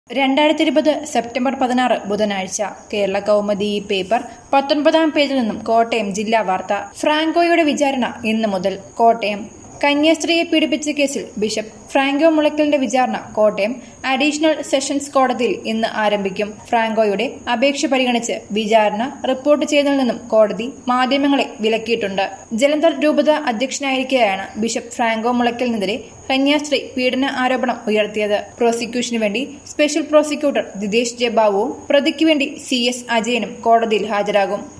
രണ്ടായിരത്തി ഇരുപത് സെപ്റ്റംബർ പതിനാറ് ബുധനാഴ്ച കേരള കൗമുദി ഈ പേപ്പർ പത്തൊൻപതാം പേജിൽ നിന്നും കോട്ടയം ജില്ലാ വാർത്ത ഫ്രാങ്കോയുടെ വിചാരണ ഇന്ന് മുതൽ കോട്ടയം കന്യാസ്ത്രീയെ പീഡിപ്പിച്ച കേസിൽ ബിഷപ്പ് ഫ്രാങ്കോ മുളയ്ക്കലിന്റെ വിചാരണ കോട്ടയം അഡീഷണൽ സെഷൻസ് കോടതിയിൽ ഇന്ന് ആരംഭിക്കും ഫ്രാങ്കോയുടെ അപേക്ഷ പരിഗണിച്ച് വിചാരണ റിപ്പോർട്ട് ചെയ്തതിൽ നിന്നും കോടതി മാധ്യമങ്ങളെ വിലക്കിയിട്ടുണ്ട് ജലന്ധർ രൂപത അധ്യക്ഷനായിരിക്കെയാണ് ബിഷപ്പ് ഫ്രാങ്കോ മുളയ്ക്കലിനെതിരെ കന്യാസ്ത്രീ പീഡന ആരോപണം ഉയർത്തിയത് പ്രോസിക്യൂഷനു വേണ്ടി സ്പെഷ്യൽ പ്രോസിക്യൂട്ടർ ദിദേശ് ജെ ബാബുവും പ്രതിക്ക് വേണ്ടി സി എസ് അജയനും കോടതിയിൽ ഹാജരാകും